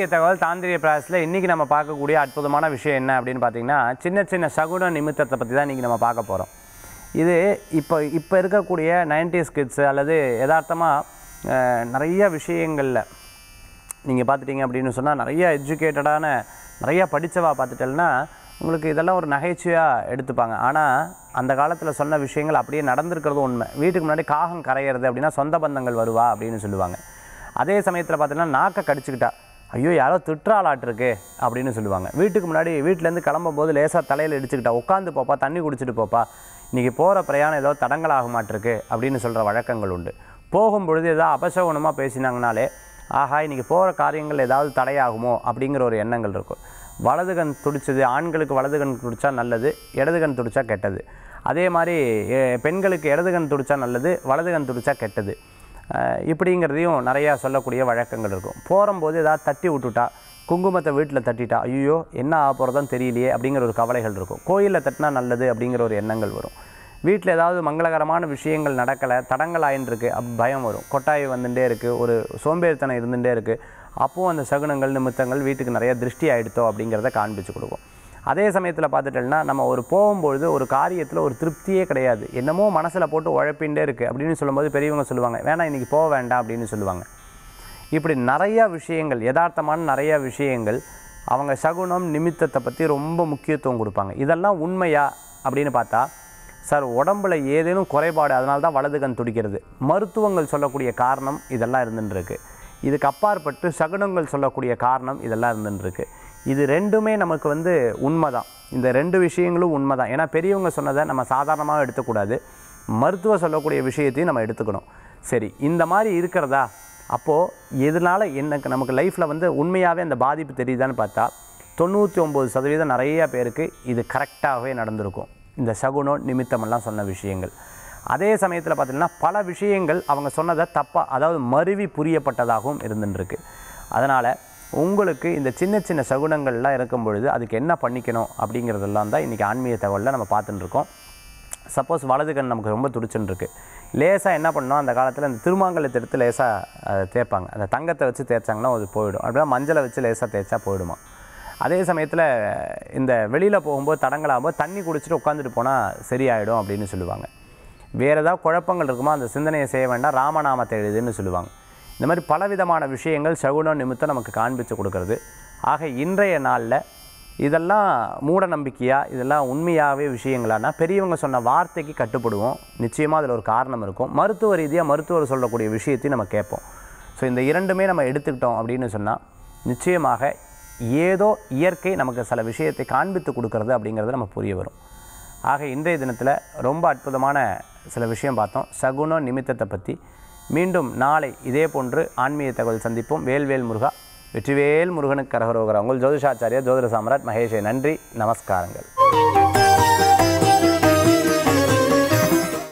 தகவல் தாந்திரிய பிராசஸில் இன்றைக்கி நம்ம பார்க்கக்கூடிய அற்புதமான விஷயம் என்ன அப்படின்னு பார்த்தீங்கன்னா சின்ன சின்ன சகுன நிமித்தத்தை பற்றி தான் இன்றைக்கி நம்ம பார்க்க போகிறோம் இது இப்போ இப்போ இருக்கக்கூடிய நைன்டிஸ் கிட்ஸு அல்லது யதார்த்தமாக நிறைய விஷயங்களில் நீங்கள் பார்த்துட்டீங்க அப்படின்னு சொன்னால் நிறைய எஜுகேட்டடான நிறைய படித்தவா பார்த்துட்டேன்னா உங்களுக்கு இதெல்லாம் ஒரு நகைச்சுவையாக எடுத்துப்பாங்க ஆனால் அந்த காலத்தில் சொன்ன விஷயங்கள் அப்படியே நடந்திருக்கிறதும் உண்மை வீட்டுக்கு முன்னாடி காகம் கரையிறது அப்படின்னா சொந்த பந்தங்கள் வருவா அப்படின்னு சொல்லுவாங்க அதே சமயத்தில் பார்த்தீங்கன்னா நாக்கை கடிச்சுக்கிட்டா ஐயோ யாரோ திட்டுறாளாட்டிருக்கு அப்படின்னு சொல்லுவாங்க வீட்டுக்கு முன்னாடி வீட்டிலேருந்து கிளம்பும்போது லேசாக தலையில் இடிச்சுக்கிட்டா உட்காந்து போப்பா தண்ணி குடிச்சிட்டு போப்பா இன்றைக்கி போகிற பிரயாணம் ஏதோ தடங்கலாக மாட்டிருக்கு அப்படின்னு சொல்கிற வழக்கங்கள் உண்டு போகும்பொழுது ஏதாவது அபசகுணமாக பேசினாங்கனாலே ஆஹா இன்றைக்கி போகிற காரியங்கள் ஏதாவது தடையாகுமோ அப்படிங்கிற ஒரு எண்ணங்கள் இருக்கும் வலது கண் துடிச்சது ஆண்களுக்கு வலது கண் துடிச்சா நல்லது இடது கண் துடிச்சா கெட்டது அதே மாதிரி எ, பெண்களுக்கு இடது கண் துடிச்சா நல்லது வலது கண் துடிச்சா கெட்டது அஹ், இப்படிங்கிறதையும் நிறையா சொல்லக்கூடிய வழக்கங்கள் இருக்கும் போகும்போது ஏதாவது தட்டி விட்டுட்டா குங்குமத்தை வீட்டில் தட்டிட்டா ஐயோ என்ன ஆக போகிறதுன்னு தெரியலையே அப்படிங்கிற ஒரு கவலைகள் இருக்கும் கோயிலில் தட்டினா நல்லது அப்படிங்கிற ஒரு எண்ணங்கள் வரும் வீட்டில் ஏதாவது மங்களகரமான விஷயங்கள் நடக்கலை தடங்கள் ஆயின்றிருக்கு அப் பயம் வரும் கொட்டாய் வந்துட்டே இருக்குது ஒரு சோம்பேறித்தனம் இருந்துகிட்டே இருக்குது அப்போவும் அந்த சகுனங்கள் நிமித்தங்கள் வீட்டுக்கு நிறைய திருஷ்டி ஆயிடுத்தோ அப்படிங்கிறத காண்பிச்சு கொடுக்கும் அதே சமயத்தில் பார்த்துட்டோம்னா நம்ம ஒரு போகும்பொழுது ஒரு காரியத்தில் ஒரு திருப்தியே கிடையாது என்னமோ மனசில் போட்டு உழப்பின்ண்டே இருக்குது அப்படின்னு சொல்லும்போது பெரியவங்க சொல்லுவாங்க வேணாம் இன்றைக்கி போக வேண்டாம் அப்படின்னு சொல்லுவாங்க இப்படி நிறையா விஷயங்கள் யதார்த்தமான நிறையா விஷயங்கள் அவங்க சகுனம் நிமித்தத்தை பற்றி ரொம்ப முக்கியத்துவம் கொடுப்பாங்க இதெல்லாம் உண்மையா அப்படின்னு பார்த்தா சார் உடம்புல ஏதேனும் குறைபாடு அதனால தான் வலது கண் துடிக்கிறது மருத்துவங்கள் சொல்லக்கூடிய காரணம் இதெல்லாம் இருந்துருக்கு இதுக்கு அப்பாற்பட்டு சகுனங்கள் சொல்லக்கூடிய காரணம் இதெல்லாம் இருந்துருக்கு இது ரெண்டுமே நமக்கு வந்து உண்மை தான் இந்த ரெண்டு விஷயங்களும் உண்மை தான் ஏன்னா பெரியவங்க சொன்னதை நம்ம சாதாரணமாக எடுத்துக்கூடாது மருத்துவ சொல்லக்கூடிய விஷயத்தையும் நம்ம எடுத்துக்கணும் சரி இந்த மாதிரி இருக்கிறதா அப்போது எதனால் எனக்கு நமக்கு லைஃப்பில் வந்து உண்மையாகவே அந்த பாதிப்பு தெரியுதான்னு பார்த்தா தொண்ணூற்றி ஒம்பது சதவீதம் நிறைய பேருக்கு இது கரெக்டாகவே நடந்திருக்கும் இந்த சகுனம் நிமித்தமெல்லாம் சொன்ன விஷயங்கள் அதே சமயத்தில் பார்த்தீங்கன்னா பல விஷயங்கள் அவங்க சொன்னதை தப்பாக அதாவது மருவி புரியப்பட்டதாகவும் இருந்துருக்கு அதனால் உங்களுக்கு இந்த சின்ன சின்ன சகுனங்கள்லாம் இருக்கும் பொழுது அதுக்கு என்ன பண்ணிக்கணும் அப்படிங்கிறதெல்லாம் தான் இன்றைக்கி ஆன்மீக தகவலில் நம்ம பார்த்துட்டு இருக்கோம் சப்போஸ் வலது கண் நமக்கு ரொம்ப துடிச்சுன்னு இருக்கு லேசாக என்ன பண்ணோம் அந்த காலத்தில் இந்த திருமாங்கலத்தை எடுத்து லேசாக தேய்ப்பாங்க அந்த தங்கத்தை வச்சு தேய்ச்சாங்கன்னா அது போயிடும் அப்படின்னா மஞ்சளை வச்சு லேசாக தேய்ச்சா போயிடுமா அதே சமயத்தில் இந்த வெளியில் போகும்போது தடங்கலாகும்போது தண்ணி குடிச்சிட்டு உட்காந்துட்டு போனால் சரியாயிடும் அப்படின்னு சொல்லுவாங்க வேறு ஏதாவது குழப்பங்கள் இருக்குமோ அந்த சிந்தனையை செய்ய வேண்டாம் ராமநாமத்தை எழுதுன்னு சொல்லுவாங்க இந்த மாதிரி பலவிதமான விஷயங்கள் சகுனம் நிமித்தம் நமக்கு காண்பித்து கொடுக்கறது ஆக இன்றைய நாளில் இதெல்லாம் மூட நம்பிக்கையா இதெல்லாம் உண்மையாகவே விஷயங்களானா பெரியவங்க சொன்ன வார்த்தைக்கு கட்டுப்படுவோம் நிச்சயமாக அதில் ஒரு காரணம் இருக்கும் மருத்துவ ரீதியாக மருத்துவர் சொல்லக்கூடிய விஷயத்தையும் நம்ம கேட்போம் ஸோ இந்த இரண்டுமே நம்ம எடுத்துக்கிட்டோம் அப்படின்னு சொன்னால் நிச்சயமாக ஏதோ இயற்கை நமக்கு சில விஷயத்தை காண்பித்து கொடுக்கறது அப்படிங்கிறது நம்ம புரிய வரும் ஆக இன்றைய தினத்தில் ரொம்ப அற்புதமான சில விஷயம் பார்த்தோம் சகுன நிமித்தத்தை பற்றி மீண்டும் நாளை இதே போன்று ஆன்மீக தகவல் சந்திப்போம் வேல்வேல் முருகா வெற்றிவேல் முருகனுக்கு கரகரோகரா உங்கள் ஜோதிஷாச்சாரியா ஜோதிட சாம்ராட் மகேஷே நன்றி நமஸ்காரங்கள்